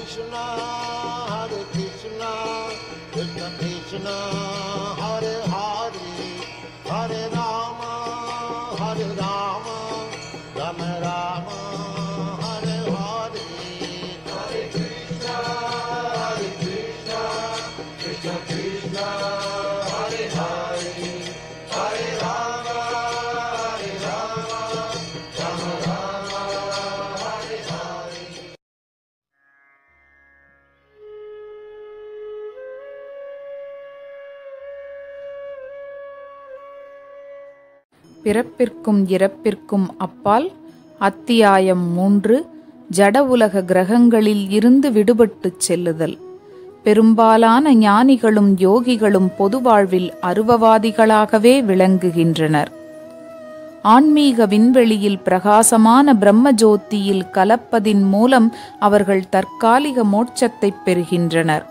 Krishna, Hare Krishna, Krishna Krishna, Hare Hare, Hare Rama, Hare Rama, Rama Rama, Hare Hare, Hare Krishna, Hare Krishna, Krishna Krishna, Hare Hare, Hare Rama, Hare Rama, Rama Rama, Hare Hare. பிறப்பிற்கும் இறப்பிற்கும் அப்பால் அத்தியாயம் மூன்று ஜட உலக கிரகங்களில் இருந்து விடுபட்டுச் செல்லுதல் பெரும்பாலான ஞானிகளும் யோகிகளும் பொது வாழ்வில் அருவவாதிகளாகவே விளங்குகின்றனர் ஆன்மீக விண்வெளியில் பிரகாசமான பிரம்ம ஜோதியில் கலப்பதின் மூலம் அவர்கள் தற்காலிக மோட்சத்தைப் பெறுகின்றனர்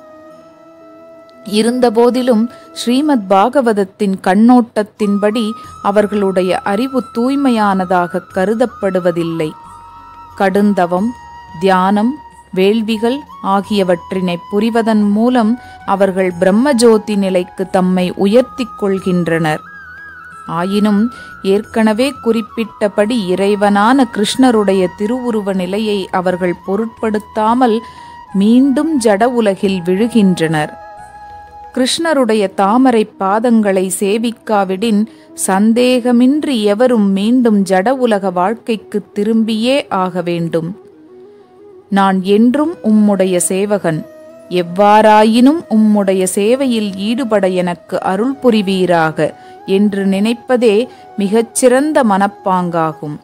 இருந்தபோதிலும் ஸ்ரீமத் பாகவதத்தின் கண்ணோட்டத்தின்படி அவர்களுடைய அறிவு தூய்மையானதாக கருதப்படுவதில்லை கடுந்தவம் தியானம் வேள்விகள் ஆகியவற்றினை புரிவதன் மூலம் அவர்கள் பிரம்மஜோதி நிலைக்கு தம்மை உயர்த்திக் கொள்கின்றனர் ஆயினும் ஏற்கனவே குறிப்பிட்டபடி இறைவனான கிருஷ்ணருடைய திருவுருவ நிலையை அவர்கள் பொருட்படுத்தாமல் மீண்டும் ஜட உலகில் விழுகின்றனர் கிருஷ்ணருடைய தாமரை பாதங்களை சேவிக்காவிடின் சந்தேகமின்றி எவரும் மீண்டும் ஜட உலக வாழ்க்கைக்கு திரும்பியே ஆக வேண்டும் நான் என்றும் உம்முடைய சேவகன் எவ்வாறாயினும் உம்முடைய சேவையில் ஈடுபட எனக்கு அருள் புரிவீராக என்று நினைப்பதே மிகச்சிறந்த மனப்பாங்காகும்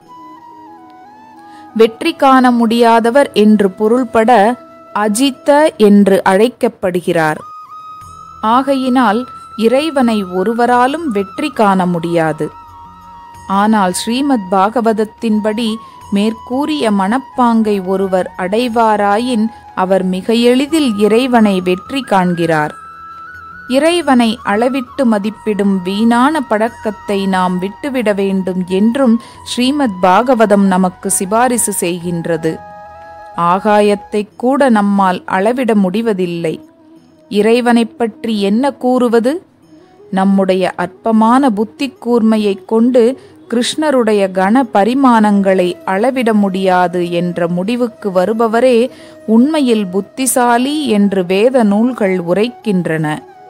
வெற்றி காண முடியாதவர் என்று பொருள்பட அஜித்த என்று அழைக்கப்படுகிறார் ஆகையினால் இறைவனை ஒருவராலும் வெற்றி காண முடியாது ஆனால் ஸ்ரீமத் பாகவதத்தின்படி மேற்கூறிய மனப்பாங்கை ஒருவர் அடைவாராயின் அவர் மிக எளிதில் இறைவனை வெற்றி காண்கிறார் இறைவனை அளவிட்டு மதிப்பிடும் வீணான பழக்கத்தை நாம் விட்டுவிட வேண்டும் என்றும் ஸ்ரீமத் பாகவதம் நமக்கு சிபாரிசு செய்கின்றது ஆகாயத்தை கூட நம்மால் அளவிட முடிவதில்லை இறைவனைப் பற்றி என்ன கூறுவது நம்முடைய அற்பமான புத்தி கூர்மையைக் கொண்டு கிருஷ்ணருடைய கன பரிமாணங்களை அளவிட முடியாது என்ற முடிவுக்கு வருபவரே உண்மையில் புத்திசாலி என்று வேத நூல்கள் உரைக்கின்றன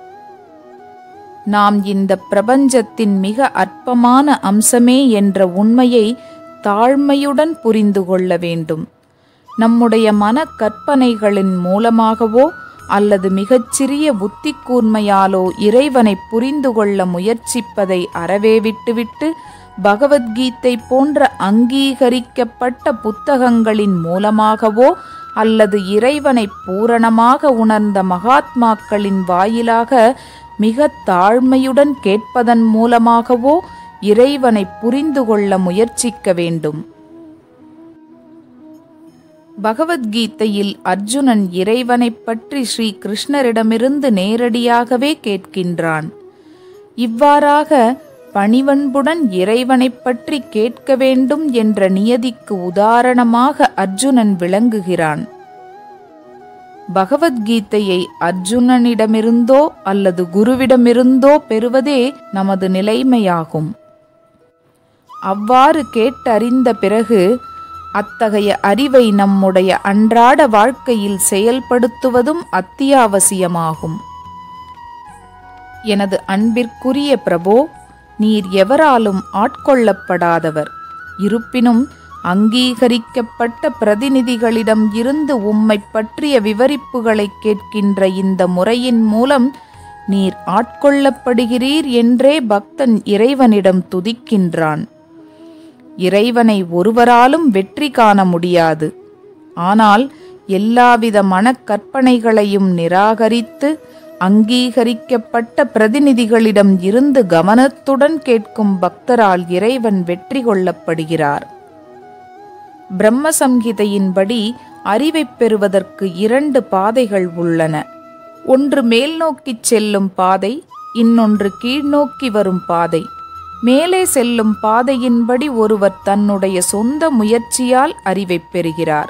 நாம் இந்த பிரபஞ்சத்தின் மிக அற்பமான அம்சமே என்ற உண்மையை தாழ்மையுடன் புரிந்து கொள்ள வேண்டும் நம்முடைய மன கற்பனைகளின் மூலமாகவோ அல்லது மிகச்சிறிய புத்தி கூர்மையாலோ இறைவனை புரிந்து கொள்ள முயற்சிப்பதை அறவே விட்டுவிட்டு பகவத்கீதை போன்ற அங்கீகரிக்கப்பட்ட புத்தகங்களின் மூலமாகவோ அல்லது இறைவனை பூரணமாக உணர்ந்த மகாத்மாக்களின் வாயிலாக மிக தாழ்மையுடன் கேட்பதன் மூலமாகவோ இறைவனை புரிந்து கொள்ள முயற்சிக்க வேண்டும் பகவத்கீதையில் அர்ஜுனன் இறைவனைப் பற்றி ஸ்ரீ கிருஷ்ணரிடமிருந்து நேரடியாகவே கேட்கின்றான் இவ்வாறாக பணிவன்புடன் இறைவனைப் பற்றி கேட்க வேண்டும் என்ற நியதிக்கு உதாரணமாக அர்ஜுனன் விளங்குகிறான் பகவத்கீதையை அர்ஜுனனிடமிருந்தோ அல்லது குருவிடமிருந்தோ பெறுவதே நமது நிலைமையாகும் அவ்வாறு கேட்டறிந்த பிறகு அத்தகைய அறிவை நம்முடைய அன்றாட வாழ்க்கையில் செயல்படுத்துவதும் அத்தியாவசியமாகும் எனது அன்பிற்குரிய பிரபோ நீர் எவராலும் ஆட்கொள்ளப்படாதவர் இருப்பினும் அங்கீகரிக்கப்பட்ட பிரதிநிதிகளிடம் இருந்து உம்மைப் பற்றிய விவரிப்புகளை கேட்கின்ற இந்த முறையின் மூலம் நீர் ஆட்கொள்ளப்படுகிறீர் என்றே பக்தன் இறைவனிடம் துதிக்கின்றான் இறைவனை ஒருவராலும் வெற்றி காண முடியாது ஆனால் எல்லாவித மனக்கற்பனைகளையும் நிராகரித்து அங்கீகரிக்கப்பட்ட பிரதிநிதிகளிடம் இருந்து கவனத்துடன் கேட்கும் பக்தரால் இறைவன் வெற்றி கொள்ளப்படுகிறார் பிரம்ம சம்ஹிதையின்படி அறிவைப் பெறுவதற்கு இரண்டு பாதைகள் உள்ளன ஒன்று மேல் நோக்கிச் செல்லும் பாதை இன்னொன்று கீழ்நோக்கி வரும் பாதை மேலே செல்லும் பாதையின்படி ஒருவர் தன்னுடைய சொந்த முயற்சியால் அறிவைப் பெறுகிறார்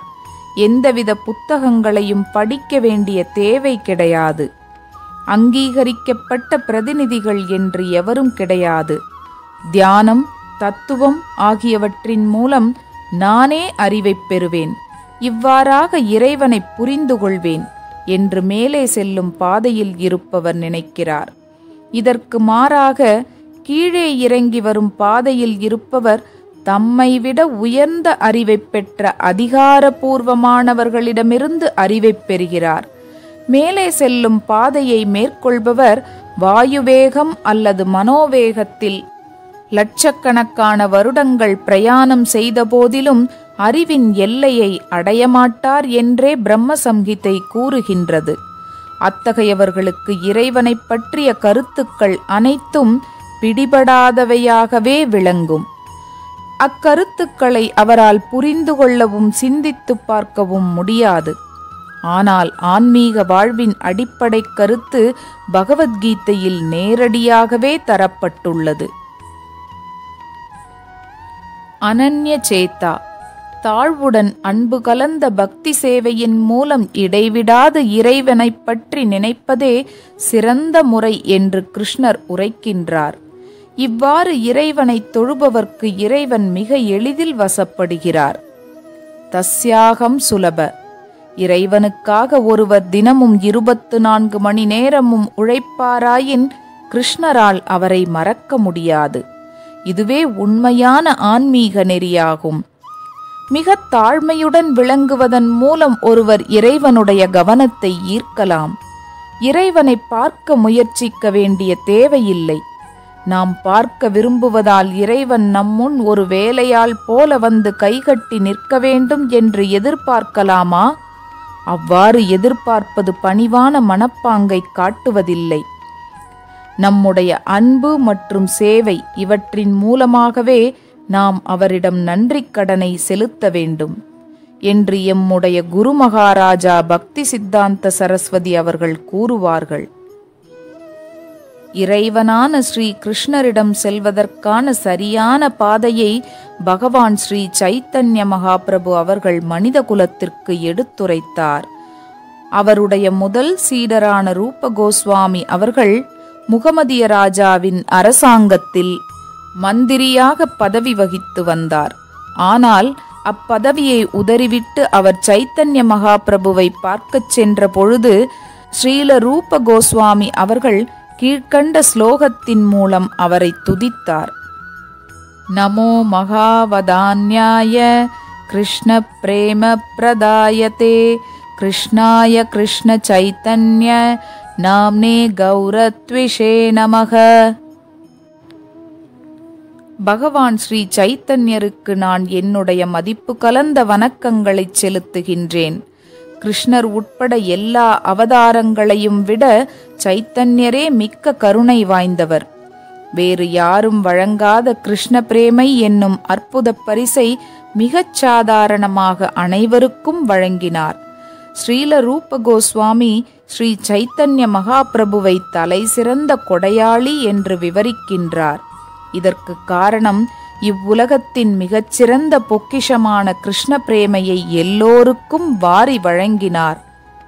எந்தவித புத்தகங்களையும் படிக்க வேண்டிய தேவை கிடையாது அங்கீகரிக்கப்பட்ட பிரதிநிதிகள் என்று எவரும் கிடையாது தியானம் தத்துவம் ஆகியவற்றின் மூலம் நானே அறிவைப் பெறுவேன் இவ்வாறாக இறைவனை புரிந்து கொள்வேன் என்று மேலே செல்லும் பாதையில் இருப்பவர் நினைக்கிறார் இதற்கு மாறாக கீழே இறங்கி வரும் பாதையில் இருப்பவர் தம்மை விட உயர்ந்த அறிவைப் பெற்ற அதிகாரபூர்வமானவர்களிடமிருந்து அறிவைப் பெறுகிறார் மேலே செல்லும் பாதையை மேற்கொள்பவர் வாயுவேகம் அல்லது மனோவேகத்தில் லட்சக்கணக்கான வருடங்கள் பிரயாணம் செய்தபோதிலும் அறிவின் எல்லையை அடையமாட்டார் என்றே பிரம்ம சம்ஹிதை கூறுகின்றது அத்தகையவர்களுக்கு இறைவனைப் பற்றிய கருத்துக்கள் அனைத்தும் பிடிபடாதவையாகவே விளங்கும் அக்கருத்துக்களை அவரால் புரிந்து கொள்ளவும் சிந்தித்துப் பார்க்கவும் முடியாது ஆனால் ஆன்மீக வாழ்வின் அடிப்படை கருத்து பகவத்கீதையில் நேரடியாகவே தரப்பட்டுள்ளது அனன்ய சேத்தா தாழ்வுடன் அன்பு கலந்த பக்தி சேவையின் மூலம் இடைவிடாது இறைவனைப் பற்றி நினைப்பதே சிறந்த முறை என்று கிருஷ்ணர் உரைக்கின்றார் இவ்வாறு இறைவனை தொழுபவர்க்கு இறைவன் மிக எளிதில் வசப்படுகிறார் தஸ்யாகம் சுலப இறைவனுக்காக ஒருவர் தினமும் இருபத்து நான்கு மணி நேரமும் உழைப்பாராயின் கிருஷ்ணரால் அவரை மறக்க முடியாது இதுவே உண்மையான ஆன்மீக நெறியாகும் மிக தாழ்மையுடன் விளங்குவதன் மூலம் ஒருவர் இறைவனுடைய கவனத்தை ஈர்க்கலாம் இறைவனை பார்க்க முயற்சிக்க வேண்டிய தேவையில்லை நாம் பார்க்க விரும்புவதால் இறைவன் நம்முன் ஒரு வேலையால் போல வந்து கைகட்டி நிற்க வேண்டும் என்று எதிர்பார்க்கலாமா அவ்வாறு எதிர்பார்ப்பது பணிவான மனப்பாங்கை காட்டுவதில்லை நம்முடைய அன்பு மற்றும் சேவை இவற்றின் மூலமாகவே நாம் அவரிடம் நன்றிக் கடனை செலுத்த வேண்டும் என்று எம்முடைய குரு மகாராஜா பக்தி சித்தாந்த சரஸ்வதி அவர்கள் கூறுவார்கள் இறைவனான ஸ்ரீ கிருஷ்ணரிடம் செல்வதற்கான சரியான பாதையை பகவான் ஸ்ரீ சைத்தன்ய மகாபிரபு அவர்கள் மனித குலத்திற்கு எடுத்துரைத்தார் அவருடைய முதல் சீடரான ரூப கோஸ்வாமி அவர்கள் முகமதிய ராஜாவின் அரசாங்கத்தில் மந்திரியாக பதவி வகித்து வந்தார் ஆனால் அப்பதவியை உதறிவிட்டு அவர் சைத்தன்ய மகாபிரபுவை பார்க்கச் சென்ற பொழுது ஸ்ரீல ரூப கோஸ்வாமி அவர்கள் கீழ்க்கண்ட ஸ்லோகத்தின் மூலம் அவரை துதித்தார் நமோ மகாவதான்யாய கிருஷ்ண பிரேம பிரதாயதே கிருஷ்ணாய கிருஷ்ண சைத்தன்ய நாம்னே கௌரத்விஷே நமக பகவான் ஸ்ரீ சைத்தன்யருக்கு நான் என்னுடைய மதிப்பு கலந்த வணக்கங்களைச் செலுத்துகின்றேன் கிருஷ்ணர் உட்பட எல்லா அவதாரங்களையும் விட சைத்தன்யரே மிக்க கருணை வாய்ந்தவர் வேறு யாரும் வழங்காத கிருஷ்ண பிரேமை என்னும் அற்புத பரிசை மிகச் சாதாரணமாக அனைவருக்கும் வழங்கினார் ஸ்ரீல ரூப கோஸ்வாமி ஸ்ரீ சைத்தன்ய மகாபிரபுவை தலை சிறந்த கொடையாளி என்று விவரிக்கின்றார் இதற்கு காரணம் இவ்வுலகத்தின் மிகச்சிறந்த பொக்கிஷமான கிருஷ்ண பிரேமையை எல்லோருக்கும் வாரி வழங்கினார்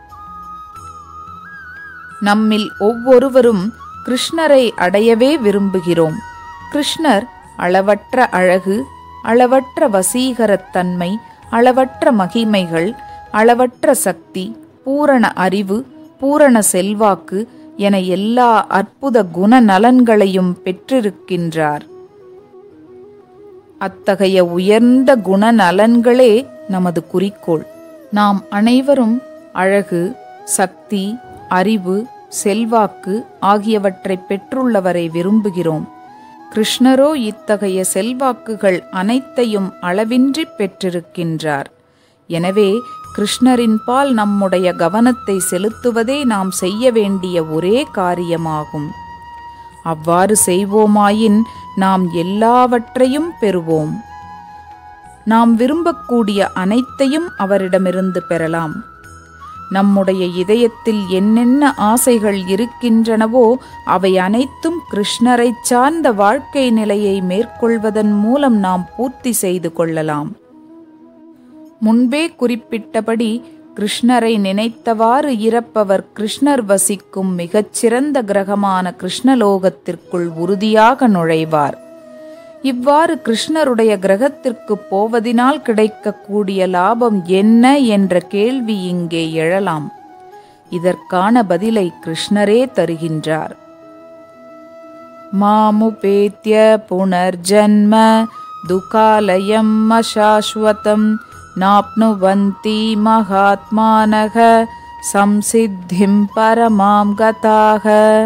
நம்மில் ஒவ்வொருவரும் கிருஷ்ணரை அடையவே விரும்புகிறோம் கிருஷ்ணர் அளவற்ற அழகு அளவற்ற வசீகரத்தன்மை அளவற்ற மகிமைகள் அளவற்ற சக்தி பூரண அறிவு பூரண செல்வாக்கு என எல்லா அற்புத குணநலன்களையும் பெற்றிருக்கின்றார் அத்தகைய உயர்ந்த குணநலன்களே நமது குறிக்கோள் நாம் அனைவரும் அழகு சக்தி அறிவு செல்வாக்கு ஆகியவற்றை பெற்றுள்ளவரை விரும்புகிறோம் கிருஷ்ணரோ இத்தகைய செல்வாக்குகள் அனைத்தையும் அளவின்றி பெற்றிருக்கின்றார் எனவே கிருஷ்ணரின் பால் நம்முடைய கவனத்தை செலுத்துவதே நாம் செய்ய வேண்டிய ஒரே காரியமாகும் அவ்வாறு செய்வோமாயின் நாம் எல்லாவற்றையும் பெறுவோம் நாம் விரும்பக்கூடிய அனைத்தையும் அவரிடமிருந்து பெறலாம் நம்முடைய இதயத்தில் என்னென்ன ஆசைகள் இருக்கின்றனவோ அவை அனைத்தும் கிருஷ்ணரைச் சார்ந்த வாழ்க்கை நிலையை மேற்கொள்வதன் மூலம் நாம் பூர்த்தி செய்து கொள்ளலாம் முன்பே குறிப்பிட்டபடி கிருஷ்ணரை நினைத்தவாறு இறப்பவர் கிருஷ்ணர் வசிக்கும் மிகச்சிறந்த கிரகமான கிருஷ்ணலோகத்திற்குள் உறுதியாக நுழைவார் இவ்வாறு கிருஷ்ணருடைய கிரகத்திற்கு போவதினால் கிடைக்கக்கூடிய லாபம் என்ன என்ற கேள்வி இங்கே எழலாம் இதற்கான பதிலை கிருஷ்ணரே தருகின்றார் மாமுபேத்ய புனர்ஜன்ம துகாலயம் அசாஸ்வதம் நாப்னுவந்தி மகாத்மானக சம்சித்திம் பரமாம் கதாக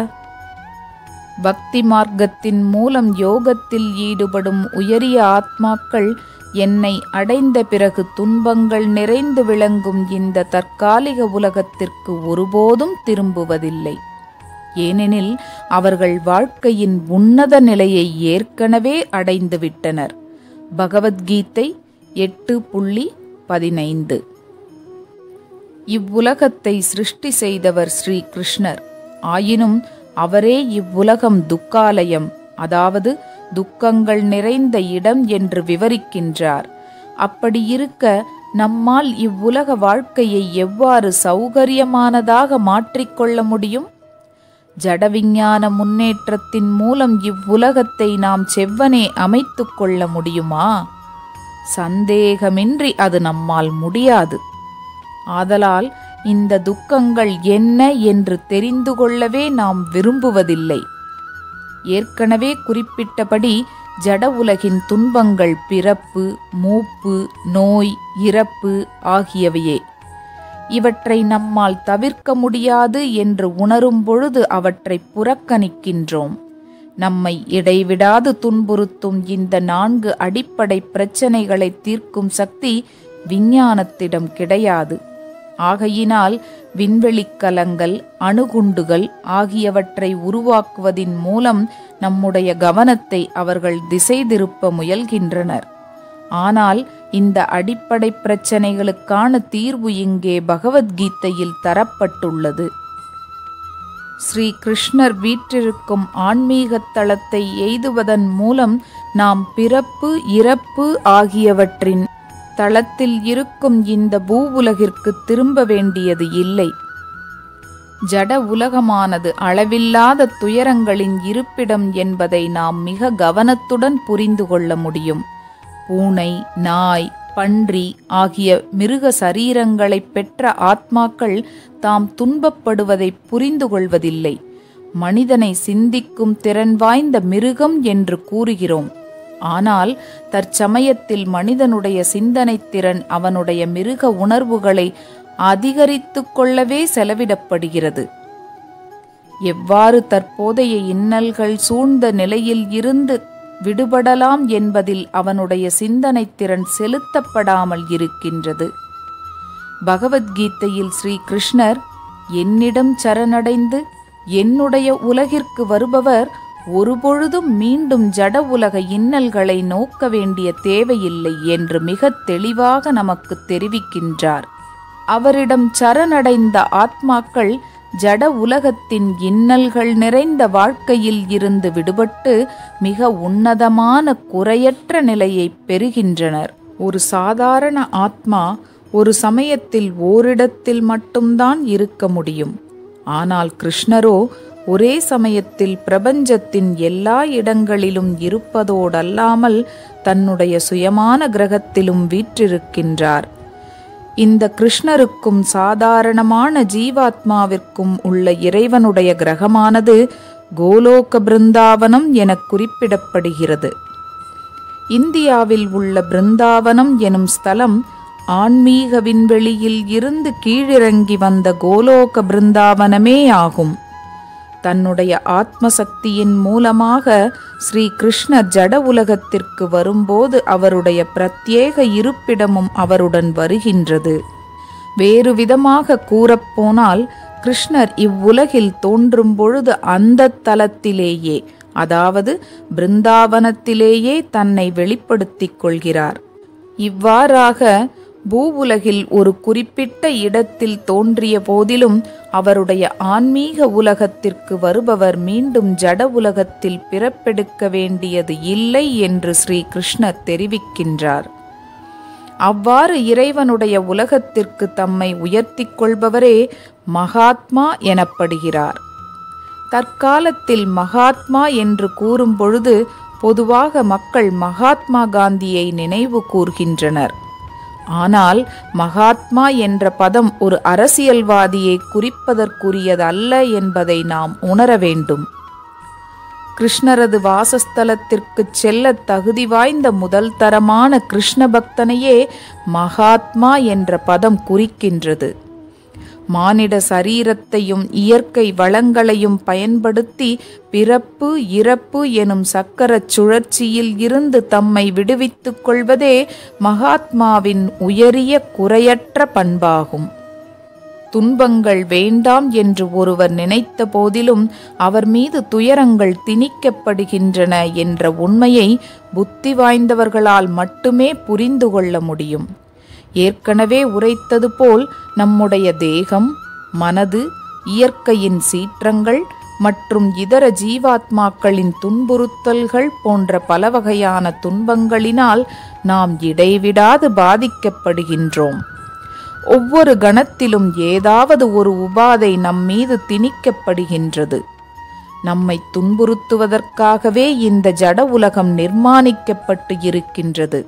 பக்தி மார்க்கத்தின் மூலம் யோகத்தில் ஈடுபடும் உயரிய ஆத்மாக்கள் என்னை அடைந்த பிறகு துன்பங்கள் நிறைந்து விளங்கும் இந்த தற்காலிக உலகத்திற்கு ஒருபோதும் திரும்புவதில்லை ஏனெனில் அவர்கள் வாழ்க்கையின் உன்னத நிலையை ஏற்கனவே அடைந்து விட்டனர் பகவத்கீதை எட்டு புள்ளி பதினைந்து இவ்வுலகத்தை சிருஷ்டி செய்தவர் ஸ்ரீ கிருஷ்ணர் ஆயினும் அவரே இவ்வுலகம் துக்காலயம் அதாவது துக்கங்கள் நிறைந்த இடம் என்று விவரிக்கின்றார் அப்படி இருக்க நம்மால் இவ்வுலக வாழ்க்கையை எவ்வாறு சௌகரியமானதாக மாற்றிக்கொள்ள முடியும் ஜடவிஞ்ஞான முன்னேற்றத்தின் மூலம் இவ்வுலகத்தை நாம் செவ்வனே அமைத்துக் கொள்ள முடியுமா சந்தேகமின்றி அது நம்மால் முடியாது ஆதலால் இந்த துக்கங்கள் என்ன என்று தெரிந்து கொள்ளவே நாம் விரும்புவதில்லை ஏற்கனவே குறிப்பிட்டபடி ஜட உலகின் துன்பங்கள் பிறப்பு மூப்பு நோய் இறப்பு ஆகியவையே இவற்றை நம்மால் தவிர்க்க முடியாது என்று உணரும் பொழுது அவற்றை புறக்கணிக்கின்றோம் நம்மை இடைவிடாது துன்புறுத்தும் இந்த நான்கு அடிப்படை பிரச்சனைகளை தீர்க்கும் சக்தி விஞ்ஞானத்திடம் கிடையாது ஆகையினால் விண்வெளிக்கலங்கள் அணுகுண்டுகள் ஆகியவற்றை உருவாக்குவதின் மூலம் நம்முடைய கவனத்தை அவர்கள் திசை திருப்ப முயல்கின்றனர் ஆனால் இந்த அடிப்படை பிரச்சனைகளுக்கான தீர்வு இங்கே பகவத்கீதையில் தரப்பட்டுள்ளது ஸ்ரீ கிருஷ்ணர் வீற்றிருக்கும் ஆன்மீக தளத்தை எய்துவதன் மூலம் நாம் பிறப்பு இறப்பு ஆகியவற்றின் தளத்தில் இருக்கும் இந்த பூவுலகிற்கு திரும்ப வேண்டியது இல்லை ஜட உலகமானது அளவில்லாத துயரங்களின் இருப்பிடம் என்பதை நாம் மிக கவனத்துடன் புரிந்து கொள்ள முடியும் பூனை நாய் பன்றி ஆகிய மிருக சரீரங்களை பெற்ற ஆத்மாக்கள் தாம் துன்பப்படுவதை புரிந்து கொள்வதில்லை மனிதனை சிந்திக்கும் திறன் வாய்ந்த மிருகம் என்று கூறுகிறோம் ஆனால் தற்சமயத்தில் மனிதனுடைய சிந்தனைத் திறன் அவனுடைய மிருக உணர்வுகளை அதிகரித்து கொள்ளவே செலவிடப்படுகிறது எவ்வாறு தற்போதைய இன்னல்கள் சூழ்ந்த நிலையில் இருந்து விடுபடலாம் என்பதில் அவனுடைய சிந்தனைத் திறன் செலுத்தப்படாமல் இருக்கின்றது பகவத்கீதையில் ஸ்ரீ கிருஷ்ணர் என்னிடம் சரணடைந்து என்னுடைய உலகிற்கு வருபவர் ஒருபொழுதும் மீண்டும் ஜட உலக இன்னல்களை நோக்க வேண்டிய தேவையில்லை என்று மிக தெளிவாக நமக்கு தெரிவிக்கின்றார் அவரிடம் சரணடைந்த ஆத்மாக்கள் ஜட உலகத்தின் இன்னல்கள் நிறைந்த வாழ்க்கையில் இருந்து விடுபட்டு மிக உன்னதமான குறையற்ற நிலையை பெறுகின்றனர் ஒரு சாதாரண ஆத்மா ஒரு சமயத்தில் ஓரிடத்தில் மட்டும்தான் இருக்க முடியும் ஆனால் கிருஷ்ணரோ ஒரே சமயத்தில் பிரபஞ்சத்தின் எல்லா இடங்களிலும் இருப்பதோடல்லாமல் தன்னுடைய சுயமான கிரகத்திலும் வீற்றிருக்கின்றார் இந்த கிருஷ்ணருக்கும் சாதாரணமான ஜீவாத்மாவிற்கும் உள்ள இறைவனுடைய கிரகமானது கோலோக பிருந்தாவனம் என குறிப்பிடப்படுகிறது இந்தியாவில் உள்ள பிருந்தாவனம் எனும் ஸ்தலம் ஆன்மீக விண்வெளியில் இருந்து கீழிறங்கி வந்த கோலோக பிருந்தாவனமே ஆகும் தன்னுடைய ஆத்மசக்தியின் மூலமாக ஸ்ரீ கிருஷ்ணர் ஜட உலகத்திற்கு வரும்போது அவருடைய பிரத்யேக இருப்பிடமும் அவருடன் வருகின்றது வேறு விதமாக கூறப்போனால் கிருஷ்ணர் இவ்வுலகில் தோன்றும் பொழுது அந்த தலத்திலேயே அதாவது பிருந்தாவனத்திலேயே தன்னை வெளிப்படுத்திக் கொள்கிறார் இவ்வாறாக பூவுலகில் ஒரு குறிப்பிட்ட இடத்தில் தோன்றிய போதிலும் அவருடைய ஆன்மீக உலகத்திற்கு வருபவர் மீண்டும் ஜட உலகத்தில் பிறப்பெடுக்க வேண்டியது இல்லை என்று ஸ்ரீ கிருஷ்ணர் தெரிவிக்கின்றார் அவ்வாறு இறைவனுடைய உலகத்திற்கு தம்மை உயர்த்திக் கொள்பவரே மகாத்மா எனப்படுகிறார் தற்காலத்தில் மகாத்மா என்று கூறும் பொழுது பொதுவாக மக்கள் மகாத்மா காந்தியை நினைவு கூர்கின்றனர் ஆனால் மகாத்மா என்ற பதம் ஒரு அரசியல்வாதியை குறிப்பதற்குரியதல்ல என்பதை நாம் உணர வேண்டும் கிருஷ்ணரது வாசஸ்தலத்திற்குச் செல்ல தகுதி வாய்ந்த முதல் தரமான கிருஷ்ண பக்தனையே மகாத்மா என்ற பதம் குறிக்கின்றது மானிட சரீரத்தையும் இயற்கை வளங்களையும் பயன்படுத்தி பிறப்பு இறப்பு எனும் சக்கரச் சுழற்சியில் இருந்து தம்மை விடுவித்துக் கொள்வதே மகாத்மாவின் உயரிய குறையற்ற பண்பாகும் துன்பங்கள் வேண்டாம் என்று ஒருவர் நினைத்த போதிலும் அவர் மீது துயரங்கள் திணிக்கப்படுகின்றன என்ற உண்மையை புத்தி வாய்ந்தவர்களால் மட்டுமே புரிந்து கொள்ள முடியும் ஏற்கனவே உரைத்தது போல் நம்முடைய தேகம் மனது இயற்கையின் சீற்றங்கள் மற்றும் இதர ஜீவாத்மாக்களின் துன்புறுத்தல்கள் போன்ற பல வகையான துன்பங்களினால் நாம் இடைவிடாது பாதிக்கப்படுகின்றோம் ஒவ்வொரு கணத்திலும் ஏதாவது ஒரு உபாதை நம்மீது திணிக்கப்படுகின்றது நம்மை துன்புறுத்துவதற்காகவே இந்த ஜட உலகம் நிர்மாணிக்கப்பட்டு இருக்கின்றது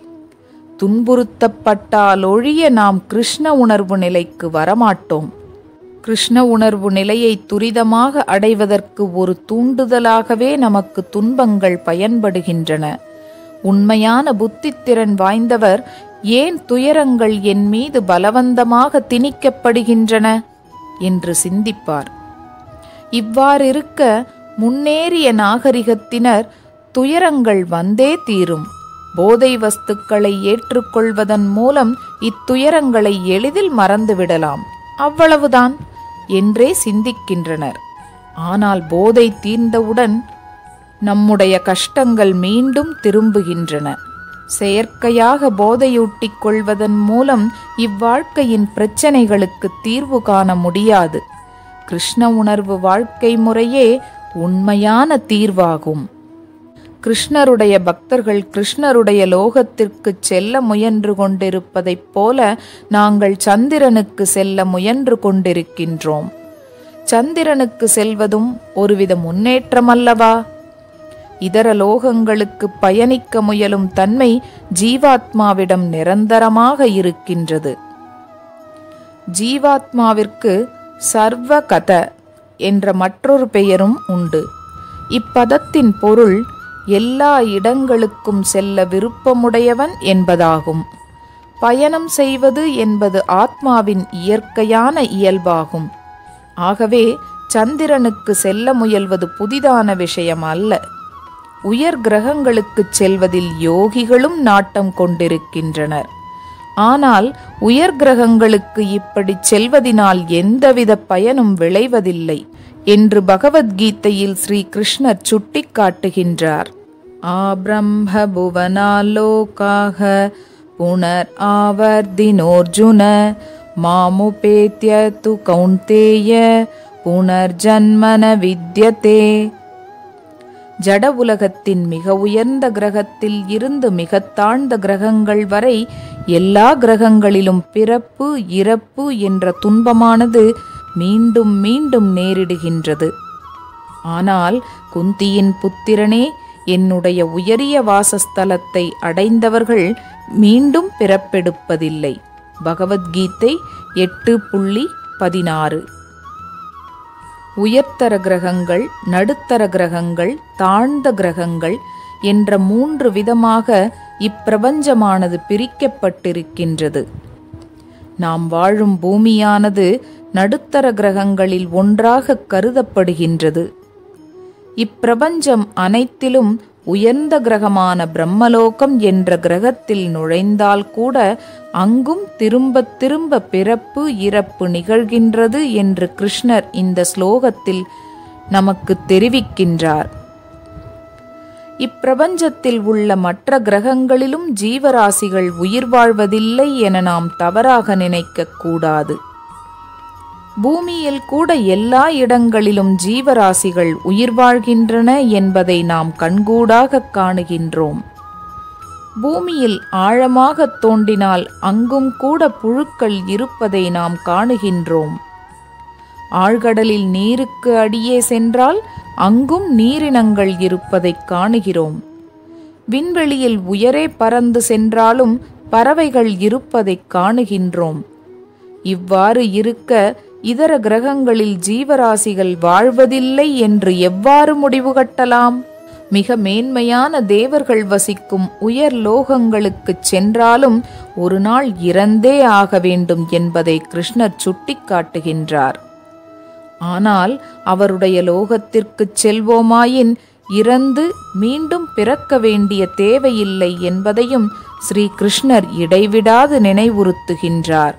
துன்புறுத்தப்பட்டாலொழிய நாம் கிருஷ்ண உணர்வு நிலைக்கு வரமாட்டோம் கிருஷ்ண உணர்வு நிலையை துரிதமாக அடைவதற்கு ஒரு தூண்டுதலாகவே நமக்கு துன்பங்கள் பயன்படுகின்றன உண்மையான புத்தித்திறன் வாய்ந்தவர் ஏன் துயரங்கள் என் மீது பலவந்தமாக திணிக்கப்படுகின்றன என்று சிந்திப்பார் இவ்வாறிருக்க முன்னேறிய நாகரிகத்தினர் துயரங்கள் வந்தே தீரும் போதை வஸ்துக்களை ஏற்றுக்கொள்வதன் மூலம் இத்துயரங்களை எளிதில் மறந்துவிடலாம் அவ்வளவுதான் என்றே சிந்திக்கின்றனர் ஆனால் போதை தீர்ந்தவுடன் நம்முடைய கஷ்டங்கள் மீண்டும் திரும்புகின்றன செயற்கையாக போதையூட்டிக் கொள்வதன் மூலம் இவ்வாழ்க்கையின் பிரச்சனைகளுக்கு தீர்வு காண முடியாது கிருஷ்ண உணர்வு வாழ்க்கை முறையே உண்மையான தீர்வாகும் கிருஷ்ணருடைய பக்தர்கள் கிருஷ்ணருடைய லோகத்திற்கு செல்ல முயன்று கொண்டிருப்பதைப் போல நாங்கள் சந்திரனுக்கு செல்ல முயன்று கொண்டிருக்கின்றோம் சந்திரனுக்கு செல்வதும் ஒருவித முன்னேற்றமல்லவா இதர லோகங்களுக்கு பயணிக்க முயலும் தன்மை ஜீவாத்மாவிடம் நிரந்தரமாக இருக்கின்றது ஜீவாத்மாவிற்கு சர்வகத என்ற மற்றொரு பெயரும் உண்டு இப்பதத்தின் பொருள் எல்லா இடங்களுக்கும் செல்ல விருப்பமுடையவன் என்பதாகும் பயணம் செய்வது என்பது ஆத்மாவின் இயற்கையான இயல்பாகும் ஆகவே சந்திரனுக்கு செல்ல முயல்வது புதிதான விஷயம் அல்ல உயர் கிரகங்களுக்குச் செல்வதில் யோகிகளும் நாட்டம் கொண்டிருக்கின்றனர் ஆனால் உயர் கிரகங்களுக்கு இப்படி செல்வதினால் எந்தவித பயனும் விளைவதில்லை என்று பகவத்கீதையில் ஸ்ரீ கிருஷ்ணர் சுட்டிக்காட்டுகின்றார் ஆப்ரம்ப புவனாலோகாக புனர் ஆவர்தினோர்ஜுன மாமுபேத்ய து கௌந்தேய புனர்ஜன்மன வித்யதே ஜட உலகத்தின் மிக உயர்ந்த கிரகத்தில் இருந்து மிக தாழ்ந்த கிரகங்கள் வரை எல்லா கிரகங்களிலும் பிறப்பு இறப்பு என்ற துன்பமானது மீண்டும் மீண்டும் நேரிடுகின்றது ஆனால் குந்தியின் புத்திரனே என்னுடைய உயரிய வாசஸ்தலத்தை அடைந்தவர்கள் மீண்டும் பிறப்பெடுப்பதில்லை பகவத்கீதை எட்டு புள்ளி பதினாறு உயர்தர கிரகங்கள் நடுத்தர கிரகங்கள் தாழ்ந்த கிரகங்கள் என்ற மூன்று விதமாக இப்பிரபஞ்சமானது பிரிக்கப்பட்டிருக்கின்றது நாம் வாழும் பூமியானது நடுத்தர கிரகங்களில் ஒன்றாக கருதப்படுகின்றது இப்பிரபஞ்சம் அனைத்திலும் உயர்ந்த கிரகமான பிரம்மலோகம் என்ற கிரகத்தில் நுழைந்தால் கூட அங்கும் திரும்ப திரும்ப பிறப்பு இறப்பு நிகழ்கின்றது என்று கிருஷ்ணர் இந்த ஸ்லோகத்தில் நமக்கு தெரிவிக்கின்றார் இப்பிரபஞ்சத்தில் உள்ள மற்ற கிரகங்களிலும் ஜீவராசிகள் உயிர் வாழ்வதில்லை என நாம் தவறாக நினைக்கக் கூடாது பூமியில் கூட எல்லா இடங்களிலும் ஜீவராசிகள் உயிர் வாழ்கின்றன என்பதை நாம் கண்கூடாக காணுகின்றோம் பூமியில் ஆழமாக தோண்டினால் அங்கும் கூட புழுக்கள் இருப்பதை நாம் காணுகின்றோம் ஆழ்கடலில் நீருக்கு அடியே சென்றால் அங்கும் நீரினங்கள் இருப்பதைக் காணுகிறோம் விண்வெளியில் உயரே பறந்து சென்றாலும் பறவைகள் இருப்பதைக் காணுகின்றோம் இவ்வாறு இருக்க இதர கிரகங்களில் ஜீவராசிகள் வாழ்வதில்லை என்று எவ்வாறு முடிவு கட்டலாம் மிக மேன்மையான தேவர்கள் வசிக்கும் உயர் லோகங்களுக்குச் சென்றாலும் ஒரு நாள் இறந்தே ஆக வேண்டும் என்பதை கிருஷ்ணர் சுட்டிக்காட்டுகின்றார் ஆனால் அவருடைய லோகத்திற்குச் செல்வோமாயின் இறந்து மீண்டும் பிறக்க வேண்டிய தேவையில்லை என்பதையும் ஸ்ரீ கிருஷ்ணர் இடைவிடாது நினைவுறுத்துகின்றார்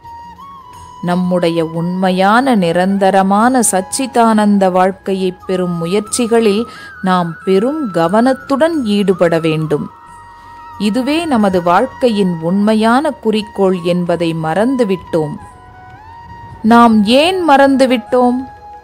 நம்முடைய உண்மையான நிரந்தரமான சச்சிதானந்த வாழ்க்கையைப் பெறும் முயற்சிகளில் நாம் பெரும் கவனத்துடன் ஈடுபட வேண்டும் இதுவே நமது வாழ்க்கையின் உண்மையான குறிக்கோள் என்பதை மறந்துவிட்டோம் நாம் ஏன் மறந்துவிட்டோம்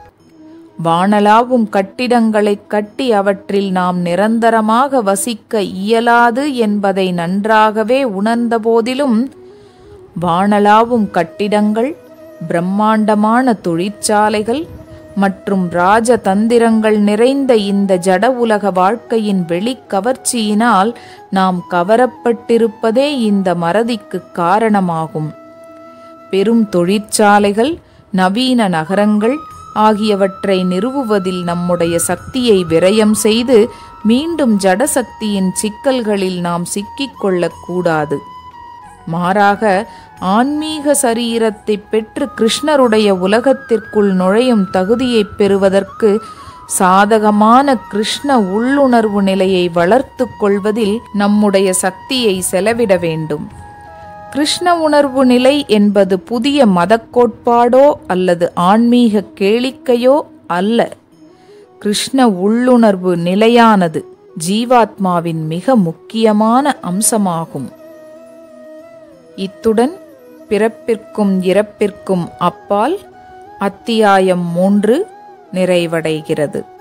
வானலாவும் கட்டிடங்களைக் கட்டி அவற்றில் நாம் நிரந்தரமாக வசிக்க இயலாது என்பதை நன்றாகவே உணர்ந்த போதிலும் வானலாவும் கட்டிடங்கள் பிரம்மாண்டமான தொழிற்சாலைகள் மற்றும் ராஜதந்திரங்கள் நிறைந்த இந்த ஜட உலக வாழ்க்கையின் வெளிக்கவர்ச்சியினால் நாம் கவரப்பட்டிருப்பதே இந்த மறதிக்கு காரணமாகும் பெரும் தொழிற்சாலைகள் நவீன நகரங்கள் ஆகியவற்றை நிறுவுவதில் நம்முடைய சக்தியை விரயம் செய்து மீண்டும் ஜடசக்தியின் சிக்கல்களில் நாம் சிக்கிக்கொள்ளக்கூடாது மாறாக ஆன்மீக சரீரத்தை பெற்று கிருஷ்ணருடைய உலகத்திற்குள் நுழையும் தகுதியைப் பெறுவதற்கு சாதகமான கிருஷ்ண உள்ளுணர்வு நிலையை வளர்த்து கொள்வதில் நம்முடைய சக்தியை செலவிட வேண்டும் கிருஷ்ண உணர்வு நிலை என்பது புதிய மதக் கோட்பாடோ அல்லது ஆன்மீக கேளிக்கையோ அல்ல கிருஷ்ண உள்ளுணர்வு நிலையானது ஜீவாத்மாவின் மிக முக்கியமான அம்சமாகும் இத்துடன் பிறப்பிற்கும் இறப்பிற்கும் அப்பால் அத்தியாயம் மூன்று நிறைவடைகிறது